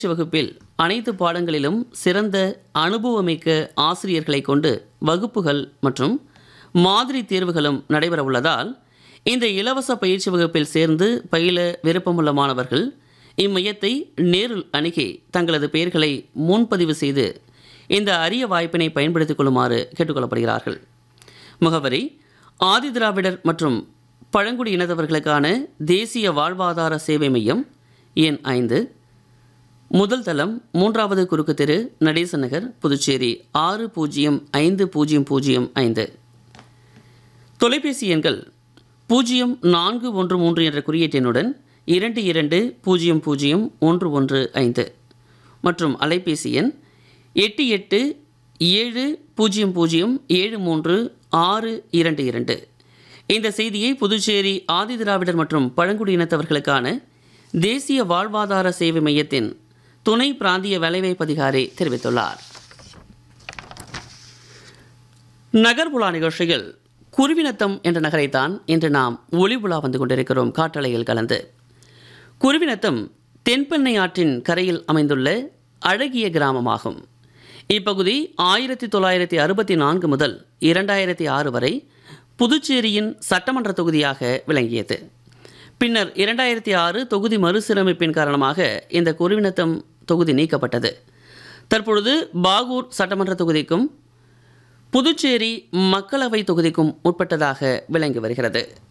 வகுப்பில் அனைத்து பாடங்களிலும் சிறந்த அனுபவமிக்க ஆசிரியர்களை கொண்டு வகுப்புகள் மற்றும் மாதிரி தேர்வுகளும் நடைபெற உள்ளதால் இந்த இலவச பயிற்சி வகுப்பில் சேர்ந்து பயில விருப்பமுள்ள மாணவர்கள் இம்மையத்தை நேரில் அணுகி தங்களது பெயர்களை முன்பதிவு செய்து இந்த அரிய வாய்ப்பினை பயன்படுத்திக் கொள்ளுமாறு கேட்டுக்கொள்ளப்படுகிறார்கள் முகவரி ஆதிதிராவிடர் மற்றும் பழங்குடி இனத்தவர்களுக்கான தேசிய வாழ்வாதார சேவை மையம் எண் ஐந்து முதல் தளம் மூன்றாவது குறுக்கு தெரு நடேசன் நகர் புதுச்சேரி ஆறு பூஜ்ஜியம் ஐந்து பூஜ்ஜியம் பூஜ்ஜியம் ஐந்து தொலைபேசி எண்கள் பூஜ்ஜியம் நான்கு ஒன்று மூன்று என்ற குறியீட்டெண்ணுடன் இரண்டு இரண்டு பூஜ்ஜியம் பூஜ்ஜியம் ஒன்று ஒன்று ஐந்து மற்றும் அலைபேசி எண் எட்டு எட்டு ஏழு பூஜ்ஜியம் பூஜ்ஜியம் ஏழு மூன்று ஆறு இரண்டு இரண்டு இந்த செய்தியை புதுச்சேரி ஆதிதிராவிடர் மற்றும் பழங்குடியினத்தவர்களுக்கான தேசிய வாழ்வாதார சேவை மையத்தின் துணை பிராந்திய வேலைவாய்ப்பு அதிகாரி தெரிவித்துள்ளார் நகர்புலா நிகழ்ச்சியில் குருவினத்தம் என்ற நகரைத்தான் இன்று நாம் ஒளி உலா வந்து கொண்டிருக்கிறோம் காற்றலையில் கலந்து குருவினத்தம் தென்பெண்ணை ஆற்றின் கரையில் அமைந்துள்ள அழகிய கிராமமாகும் இப்பகுதி ஆயிரத்தி தொள்ளாயிரத்தி அறுபத்தி நான்கு முதல் இரண்டாயிரத்தி ஆறு வரை புதுச்சேரியின் சட்டமன்ற தொகுதியாக விளங்கியது பின்னர் இரண்டாயிரத்தி ஆறு தொகுதி மறுசீரமைப்பின் காரணமாக இந்த குருவினத்தம் தொகுதி நீக்கப்பட்டது தற்பொழுது பாகூர் சட்டமன்ற தொகுதிக்கும் புதுச்சேரி மக்களவை தொகுதிக்கும் உட்பட்டதாக விளங்கி வருகிறது